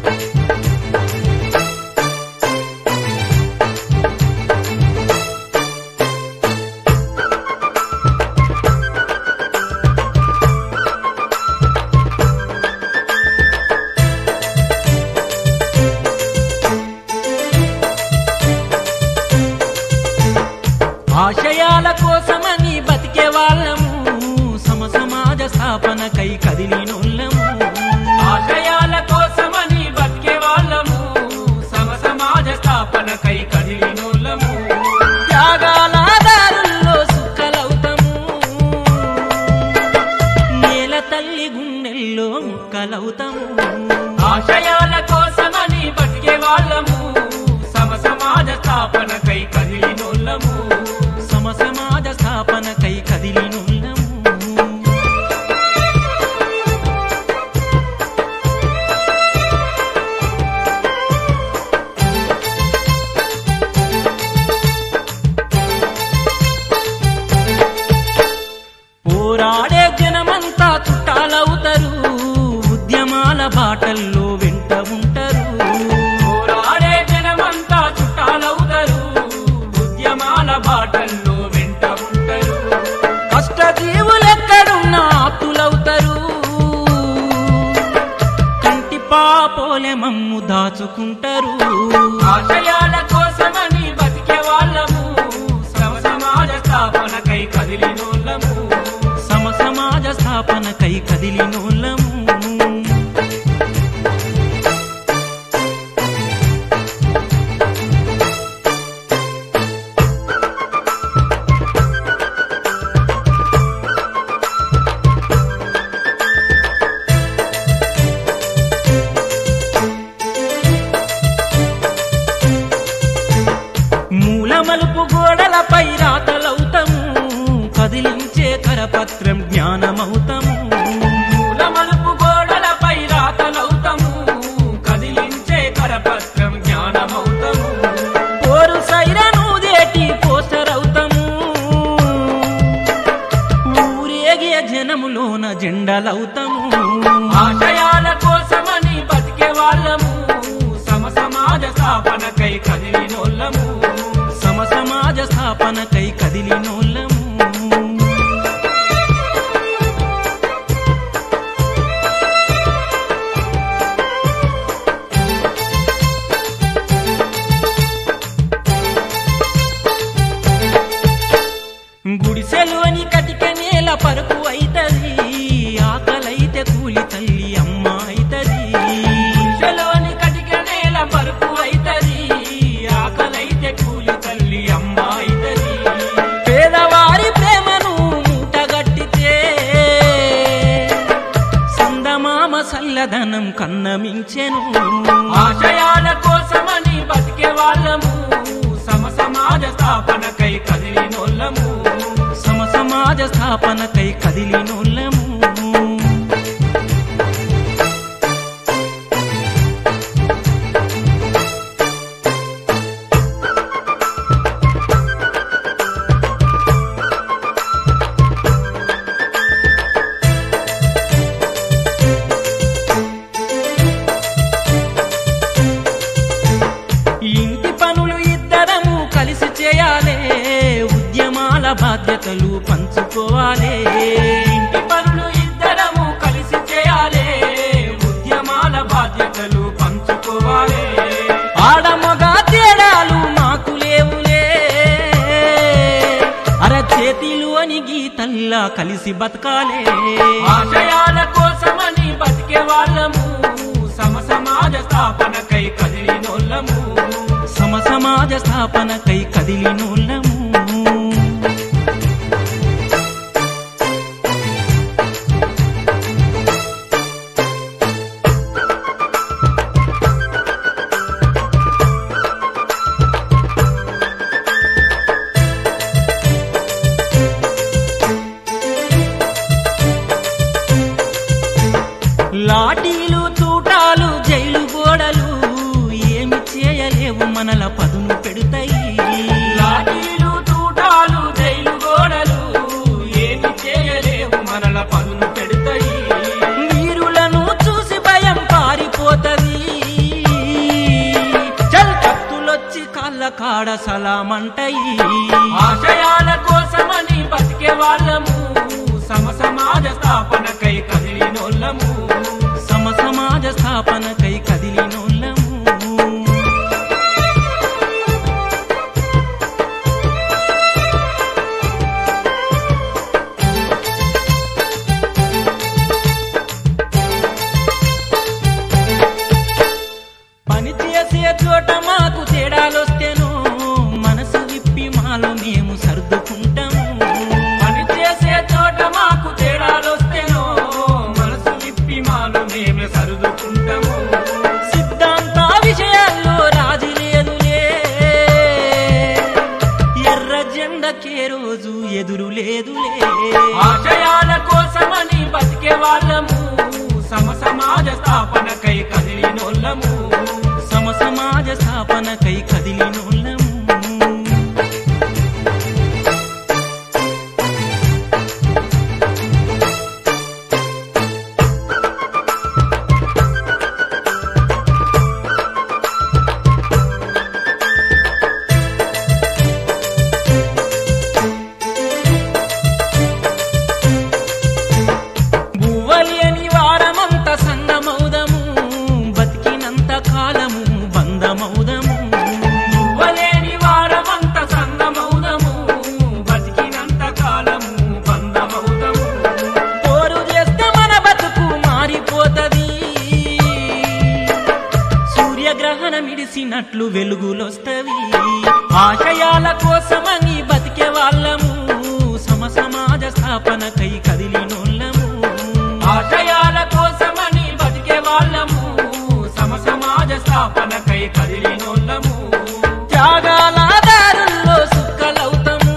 ఆశయాల కోసమని బతికే వాళ్ళము సమ సమాజ స్థాపనకై కదిలినోళ్ళము ఆశయాల కోసమని బతికే వాళ్ళము సమ సమాజ స్థాపనకై కదిలినోళ్ళము త్యాగాల దారుల్లో సుక్కలవుతాము నేల తల్లి గుండెల్లో ముక్కలవుతాము ఆశయాల కోసమని బతికే వాళ్ళము సమ సమాజ స్థాపనకై కదిలినోళ్ళము సమ సమాజ స్థాపనకై కదిలినోళ్ళము పోరాడే జనమంతా చుట్టాలవుతారు ఉద్యమాల బాటల్లో వెంట ఉంటారు పోరాడే జనమంతా చుట్టాలవుతారు ఉద్యమాల బాటల్లో వెంట ఉంటారు కష్టజీవులెక్కడున్నా ఆప్తులవుతారు కంటి పాపోలే మమ్ము దాచుకుంటారు ఆశయాల కోసమని బతికే వాళ్ళము సమ సమాజ స్థాపనకై కదిలినోళ్ళము సమ సమాజ స్థాపనకై కదిలినోళ్ళము మూల మలుపు గోడలపై రాతలవుతాము కదిలించే కరపత్రం జ్ఞానమవుతాము మూల మలుపు గోడలపై రాతలవుతాము కదిలించే కరపత్రం జ్ఞానమవుతాము పోరు సైరను దేటి పోస్టర్ అవుతాము ఊరేగే జనములోన జెండలవుతాము ఆశయాల కోసమని బతికే వాళ్ళము సమ సమాజ స్థాపనకై కదిలినోళ్ళము సమ సమాజ స్థాపనకై కదిలినోళ్ళము గుడిసెలోని కటిక నేల పరుపు అయితది ఆకలైతే కూలి తల్లి అమ్మ అయితది గుడిసెలోని కటిక నేల పరుపు అయితది ఆకలైతే కూలి తల్లి అమ్మ అయితది పేదవారి ప్రేమను మూటగట్టితే సందమామ సల్లదనం కన్నమించెను ఆశయాల కోసమని బతికే వాళ్ళము సమ సమాజ స్థాపనకై కదిలినోళ్ళము సమ సమాజ స్థాపనకై కదిలినోళ్ళము ఇంటి పనులు ఇద్దరము కలిసి చేయాలే ఉద్యమాల బాధ్యతలు పంచుకోవాలే ఇంటి పనులు ఇద్దరము కలిసి చేయాలి ఉద్యమాల బాధ్యతలు పంచుకోవాలి ఆడమగ తేడాలు మాకు లేవులే అరచేతిలోని గీతల్లా కలిసి బతకాలే ఆశయాల కోసమని బతికే వాళ్ళము సమ సమాజ స్థాపనకై కదిలినోళ్ళము సమ సమాజ స్థాపనకై కదిలినోళ్ళము లాఠీలు తూటాలు జైలు గోడలు ఏమి చేయలేవు మనల పదును పెడతాయి లాఠీలు తూటాలు కాడ సలామంటయి ఆశయాల కోసమని బతికే వాళ్ళము సమ సమాజ స్థాపనకై కదిలినోళ్ళము సమ సమాజ స్థాపనకై కదిలినోళ్ళము పని చేసే చోట మాకు తేడాలొస్తేనో మనసు విప్పి మాలో మేము సర్దుకుంటాము పని చేసే చోట మాకు తేడాలొస్తేనో మనసు విప్పి మాలు మేమే సరుదుకుంటాము సిద్ధాంత విషయాల్లో రాజు లేదులే ఎర్ర జెండకే రోజు ఎదురు లేదులే ఆశయాల కోసమని బతికే వాళ్ళము సమ సమాజ స్థాపనకై కదిలినోళ్ళము సమ సమాజ స్థాపనకై కదిలినోళ్ళము బువ్వలేని వారమంత సంగమౌదము బతికినంత కాలము బంధమౌదము నువ్వలేని వారమంత సంగమౌదము బతికినంత కాలము బంధమౌదము పోరు చేస్తే మన బతుకు మారిపోతది సూర్యగ్రహణం ఇడిసినట్లు వెలుగులొస్తవి ఆశయాల కోసమని బతికే వాళ్ళము సమ సమాజ స్థాపనకై కదిలినోళ్ళము ఆశయాల కోసమని బతికే వాళ్ళము సమ సమాజ స్థాపనకై కదిలినోళ్ళము త్యాగాల దారుల్లో సుక్కలవుతాము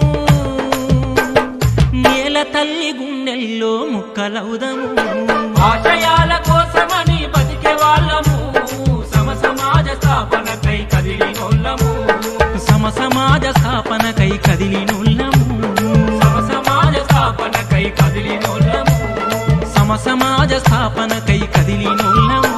నేల తల్లి గుండెల్లో ముక్కలవుదము ఆశయాల కోసమని బతికే వాళ్ళము సమ సమాజ స్థాపనకై కదిలినోళ్ళము సమ సమాజ స్థాపనకై కదిలినుల్లము సమ సమాజ స్థాపనకై కదిలినోళ్ళము సమ సమాజ స్థాపనకై కదిలినుల్లము